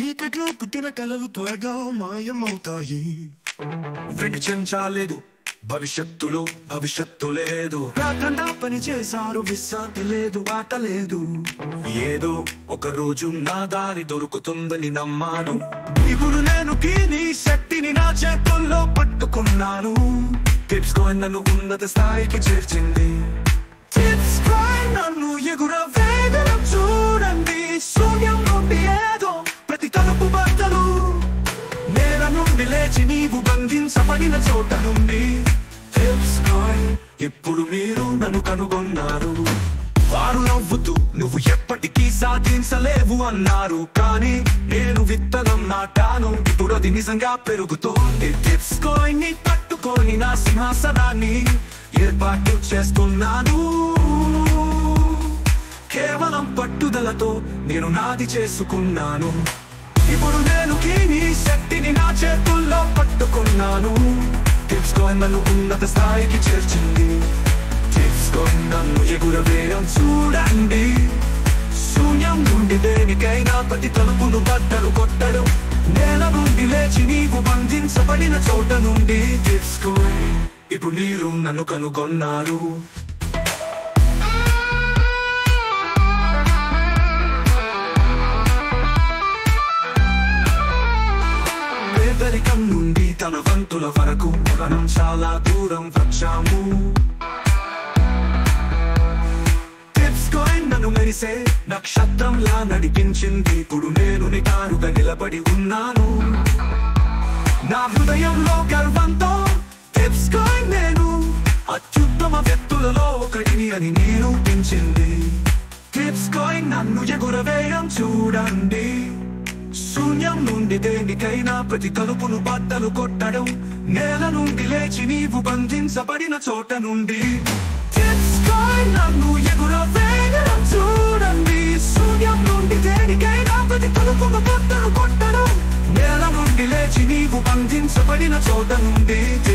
చీకట్లో పుట్టిన కలలు త్వరగా మాయమవుతాయి విడిచించాలేదు భవిష్యత్తులో భవిష్యత్తు లేదు రాకుండా పని చేశారు విశ్రాంతి లేదు బాట లేదు ఏదో ఒక రోజు నా దారి దొరుకుతుందని నమ్మాను ఇప్పుడు నేను నీ శక్తిని నా చేతుల్లో పట్టుకున్నాను టిప్స్ కాయిన్ నన్ను ఉన్నత స్థాయికి చేర్చింది టిప్స్ కాయిన్ నన్ను ఎగురవేగడం చూడండి శూన్యం నుండి ఏదో ప్రతి తలుపు బట్టలు నేల నుండి లేచి నీవు బంధించబడిన చోట నుండి తెలుసుకోయ్ ఇప్పుడు మీరు నన్ను కనుగొన్నారు వారు నవ్వుతూ నువ్వు ఎప్పటికీ సాధించలేవు అన్నారు కానీ నేను విత్తనం నాటాను ఇప్పుడు అది నిజంగా పెరుగుతోంది తెలుసుకోయ్ ని పట్టుకొని నా సింహాసనాన్ని ఏర్పాటు చేస్తున్నాను కేవలం పట్టుదలతో నేను నాది చేసుకున్నాను ఇప్పుడు నేను నీ శక్తిని నా చేతుల్లో పట్టుకున్నాను తెలుసుకోని నన్ను ఉన్నత స్థాయికి చేర్చింది తెలుసుకొని నన్ను ఎగురవేయడం చూడండి శూన్యం నుండి దేనికైనా ప్రతి తలుపును బట్టలు కొట్టడం నేల నుండి లేచి నీవు బంధించబడిన చోట నుండి తెలుసుకో ఇప్పుడు మీరు నన్ను కనుగొన్నారు పేదరికం నుండి తన వంతుల వరకు మనం చాలా దూరం వచ్చాము టిప్స్ కాయిన్ నన్ను మెరిసే నక్షత్రంలా నడిపించింది ఇప్పుడు నేను నిటారుగా నిలబడి ఉన్నాను నా హృదయంలో గర్వంతో టిప్స్ కాయిన్ నేను అత్యుత్తమ వ్యక్తులలో ఒకటిని అని నిరూపించింది టిప్స్ కాయిన్ నన్ను ఎగురవేయడం చూడండి శూన్యం నుండి దేనికైనా ప్రతి తలుపును బట్టలు కొట్టడం నేల నుండి లేచి నీవు బంధించబడిన చోట నుండి Tips కాయిన్ నన్ను ఎగురవేయడం చూడండి శూన్యం నుండి దేనికైనా ప్రతి తలుపును బట్టలు కొట్టడం నేల నుండి లేచి నీవు బంధించబడిన చోట నుండి